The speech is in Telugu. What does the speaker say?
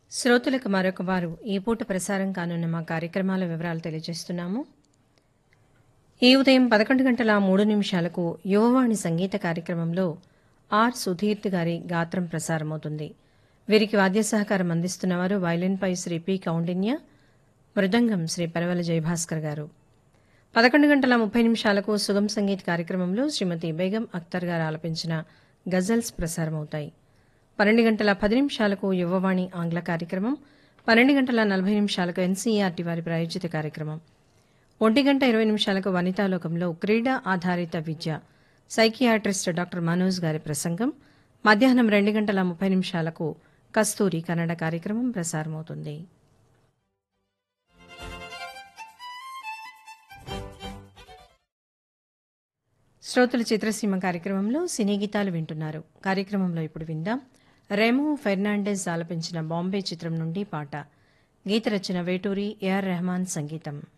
శ్రోతలకు మరొక వారు ఈ పూట ప్రసారం కానున్న మా కార్యక్రమాల వివరాలు తెలియజేస్తున్నాము ఈ ఉదయం పదకొండు గంటల మూడు నిమిషాలకు యువవాణి సంగీత కార్యక్రమంలో ఆర్ సుధీర్త్ గారి గాత్రం ప్రసారమవుతుంది వీరికి వాద్య సహకారం అందిస్తున్నవారు వైలిన్పై శ్రీ పి కౌండిన్య మృదంగం శ్రీ పరవల జయభాస్కర్ గారు పదకొండు గంటల ముప్పై నిమిషాలకు సుగం సంగీత్ కార్యక్రమంలో శ్రీమతి బేగం అఖ్తర్ గారు ఆలపించిన గజల్స్ ప్రసారమవుతాయి పన్నెండు గంటల పది నిమిషాలకు యువవాణి ఆంగ్ల కార్యక్రమం పన్నెండు గంటల నలభై నిమిషాలకు ఎన్సీఆర్టీ వారి ప్రాయోజిత కార్యక్రమం ఒంటి గంట ఇరవై నిమిషాలకు వనితాలోకంలో క్రీడా ఆధారిత విద్య సైకియాట్రిస్ట్ డాక్టర్ మనోజ్ గారి ప్రసంగం మధ్యాహ్నం రెండు గంటల ముప్పై నిమిషాలకు కస్తూరి కన్నడ కార్యక్రమం ప్రసారమవుతుంది శ్రోతల చిత్రసీమ కార్యక్రమంలో సినీ గీతాలు వింటున్నారు కార్యక్రమంలో ఇప్పుడు విందాం రెమో ఫెర్నాండెస్ ఆలపించిన బాంబే చిత్రం నుండి పాట గీత రచన వేటూరి ఏఆర్ రెహమాన్ సంగీతం